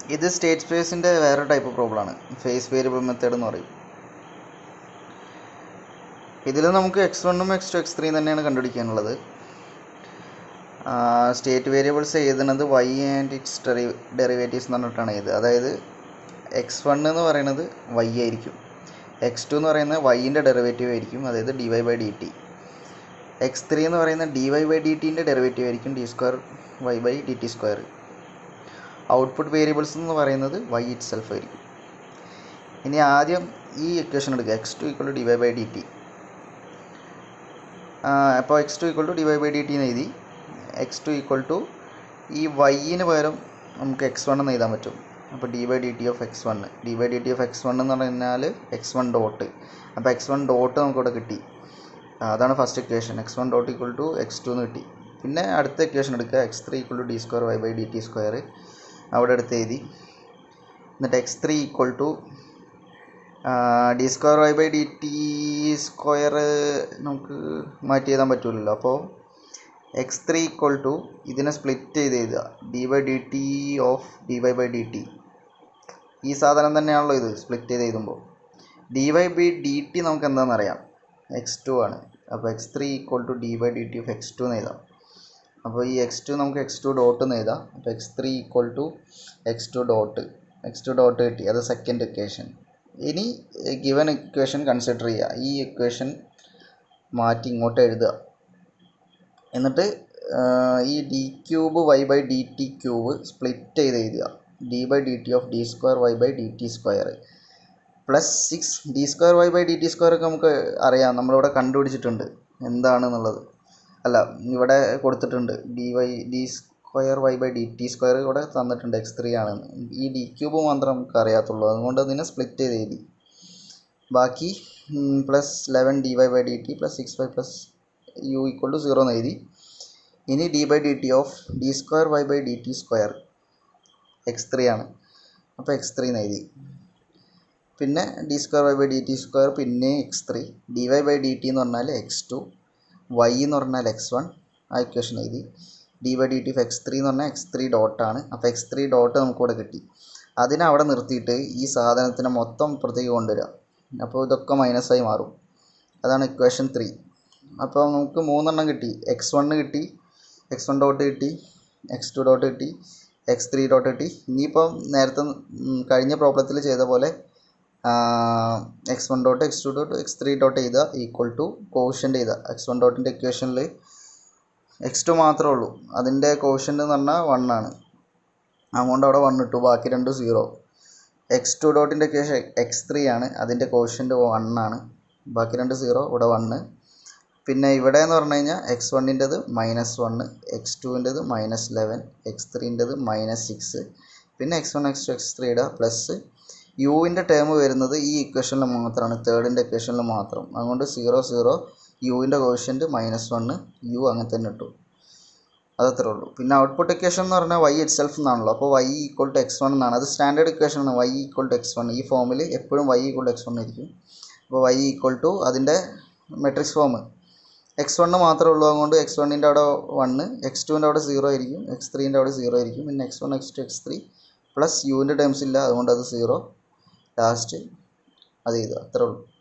ഇത് സ്റ്റേറ്റ് സ്പേസിൻ്റെ വേറെ ടൈപ്പ് പ്രോബ്ലമാണ് ഫേസ് വേരിയബിൾ മെത്തേഡ് എന്ന് പറയും ഇതിൽ നമുക്ക് എക്സ് വണ്ണും എക്സ് ടു എക്സ് ത്രീ തന്നെയാണ് കണ്ടുപിടിക്കാനുള്ളത് സ്റ്റേറ്റ് വേരിയബിൾസ് എഴുതുന്നത് വൈ ആൻഡ് ഇറ്റ്സ് ഡെറി ഡെറിവേറ്റീവ്സ് എന്ന് പറഞ്ഞിട്ടാണ് ഇത് അതായത് എക്സ് വൺ എന്ന് പറയുന്നത് വൈ ആയിരിക്കും എക്സ് ടു എന്ന് പറയുന്നത് വൈൻ്റെ ഡെറിവേറ്റീവ് ആയിരിക്കും അതായത് D Y by D T X three എന്ന് പറയുന്നത് ഡി വൈ ബൈ ഡി ടീൻ്റെ ഡെറിവേറ്റീവ് ആയിരിക്കും D square Y by D T square output variables എന്ന് പറയുന്നത് വൈ ഇറ്റ് സെൽഫ് ആയിരിക്കും ഇനി ആദ്യം ഈ ഇക്വേഷൻ എടുക്കുക X two equal to D Y by D T അപ്പോൾ X two equal to D Y by D T എന്ന് എഴുതി എക്സ് ടു ഈക്വൽ ടു ഈ വൈയിന് പകരം നമുക്ക് എക്സ് വൺ എന്ന് എഴുതാൻ പറ്റും അപ്പോൾ D by D T of X one D by D T of X one എന്ന് പറഞ്ഞാൽ എക്സ് വൺ ഡോട്ട് അപ്പോൾ എക്സ് വൺ ഡോട്ട് നമുക്കിവിടെ കിട്ടി അതാണ് first equation X one dot equal to X two എന്ന് കിട്ടി പിന്നെ അടുത്ത ഇക്വേഷൻ എടുക്കുക X three equal to D square Y by D T square അവിടെ എടുത്ത് എഴുതി എന്നിട്ട് X three equal to D square Y by D T square നമുക്ക് മാറ്റി എഴുതാൻ പറ്റില്ലല്ലോ അപ്പോൾ എക്സ് ത്രീ ഈക്വൽ ടു ഇതിനെ സ്പ്ലിറ്റ് ചെയ്ത് എഴുതുക D by D T of D Y by D T ഈ സാധനം തന്നെയാണല്ലോ ഇത് സ്പ്ലിറ്റ് ചെയ്ത് എഴുതുമ്പോൾ D Y by D T നമുക്ക് എന്താണെന്ന് അറിയാം എക്സ് ടു ആണ് അപ്പോൾ X three equal to D by D T of X two എന്ന് എഴുതാം അപ്പോൾ ഈ എക്സ് ടു നമുക്ക് എക്സ് ടു ഡോട്ട് എന്ന് എഴുതാം അപ്പോൾ X three equal to X two dot X two dot കിട്ടി അത് സെക്കൻഡ് ഇക്വേഷൻ ഇനി ഗിവൻ ഇക്വേഷൻ കൺസിഡർ ചെയ്യുക ഈ ഇക്വേഷൻ മാറ്റി ഇങ്ങോട്ട് എഴുതുക എന്നിട്ട് ഈ D cube Y by D T cube split ചെയ്ത് എഴുതുക D by D T of D square Y by D T square plus six D square Y by D T square ഒക്കെ നമുക്ക് അറിയാം നമ്മളിവിടെ കണ്ടുപിടിച്ചിട്ടുണ്ട് എന്താണെന്നുള്ളത് അല്ല ഇവിടെ കൊടുത്തിട്ടുണ്ട് D Y D square Y by D T square ഇവിടെ തന്നിട്ടുണ്ട് എക്സ് ത്രീ ആണെന്ന് ഈ ഡി ക്യൂബ് മാത്രം നമുക്ക് അറിയാത്തുള്ളൂ അതുകൊണ്ട് അതിനെ സ്പ്ലിറ്റ് ചെയ്ത് എഴുതി ബാക്കി plus eleven D Y by D T plus six Y plus U equal to zero എന്ന് എഴുതി ഇനി D by D T of D square Y by D T square X three ആണ് അപ്പോൾ എക്സ് ത്രീ എന്ന് എഴുതി പിന്നെ D square Y by D T square പിന്നെ X three D Y by D T എന്ന് പറഞ്ഞാൽ എക്സ് ടു വൈ എന്ന് പറഞ്ഞാൽ എക്സ് വൺ ആ ഇക്വേഷൻ എഴുതി D by D T of X three എന്ന് പറഞ്ഞാൽ എക്സ് ത്രീ ഡോട്ടാണ് അപ്പോൾ എക്സ് ത്രീ ഡോട്ട് നമുക്കിവിടെ കിട്ടി അതിനെ അവിടെ നിർത്തിയിട്ട് ഈ സാധനത്തിനെ മൊത്തം ഇപ്പുറത്തേക്ക് കൊണ്ടുവരിക അപ്പോൾ ഇതൊക്കെ മൈനസായി മാറും അതാണ് ഇക്വേഷൻ ത്രീ അപ്പോൾ നമുക്ക് മൂന്നെണ്ണം കിട്ടി എക്സ് വണ്ണ് കിട്ടി എക്സ് വൺ ഡോട്ട് കിട്ടി എക്സ് ടു ഡോട്ട് കിട്ടി എക്സ് ത്രീ ഡോട്ട് കിട്ടി ഇനിയിപ്പം നേരത്തെ കഴിഞ്ഞ പ്രോബ്ലത്തിൽ ചെയ്ത പോലെ X one dot X two dot X three dot ചെയ്താൽ ഈക്വൽ ടു കോഷ്യൻ്റ് ചെയ്താൽ എക്സ് വൺ ഡോട്ടിൻ്റെ ഇക്വേഷനിൽ എക്സ് ടു മാത്രമേ ഉള്ളൂ അതിൻ്റെ കോഷ്യൻ്റ് എന്ന് പറഞ്ഞാൽ വൺ ആണ് അതുകൊണ്ട് അവിടെ വൺ ഇട്ടു ബാക്കി രണ്ട് സീറോ എക്സ് ടു ഡോട്ടിൻ്റെ ഇക്വേഷൻ എക്സ് ത്രീ ആണ് അതിൻ്റെ കോഷ്യൻ്റ് വൺ ആണ് ബാക്കി രണ്ട് സീറോ ഇവിടെ വണ്ണ് പിന്നെ ഇവിടെ എന്ന് പറഞ്ഞു കഴിഞ്ഞാൽ എക്സ് വണ്ണിൻ്റെത് മൈനസ് വണ്ണ് എക്സ് ടുവിൻ്റെത് മൈനസ് ലെവൻ എക്സ് ത്രീൻ്റെത് മൈനസ് സിക്സ് പിന്നെ X one X two X ത്രീയുടെ പ്ലസ് യുവിൻ്റെ ടേം വരുന്നത് ഈ ഇക്വേഷനിൽ മാത്രമാണ് തേർഡിൻ്റെ ഇക്വേഷനിൽ മാത്രം അതുകൊണ്ട് സീറോ സീറോ യുവിൻ്റെ കോഷ്യൻ്റ് മൈനസ് വണ്ണ് യു അങ്ങനെ തന്നെ ഇട്ടു അതത്രേ ഉള്ളൂ പിന്നെ ഔട്ട്പുട്ട് ഇക്വേഷൻ എന്ന് പറഞ്ഞാൽ വൈ ഇറ്റ് സെൽഫ് എന്നാണല്ലോ അപ്പോൾ Y equal to X one എന്നാണ് അത് സ്റ്റാൻഡേർഡ് ഇക്വേഷൻ ആണ് Y equal to X one ഈ ഫോമിൽ എപ്പോഴും Y equal to X one ആയിരിക്കും അപ്പോൾ വൈ ഈക്വൾ ടു അതിൻ്റെ മെട്രിക്സ് ഫോം എക്സ് വണ്ണ് മാത്രമേ ഉള്ളൂ അതുകൊണ്ട് എക്സ് വണ്ണിൻ്റെ അവിടെ വണ്ണ് എക്സ് ടുവിൻ്റെ അവിടെ സീറോ ആയിരിക്കും എക്സ് ത്രീൻ്റെ അവിടെ സീറോ ആയിരിക്കും പിന്നെ X one X two X three plus യുവിൻ്റെ ടേംസ് ഇല്ല അതുകൊണ്ട് അത് സീറോ ലാസ്റ്റ് അത് ചെയ്തു അത്രേ ഉള്ളൂ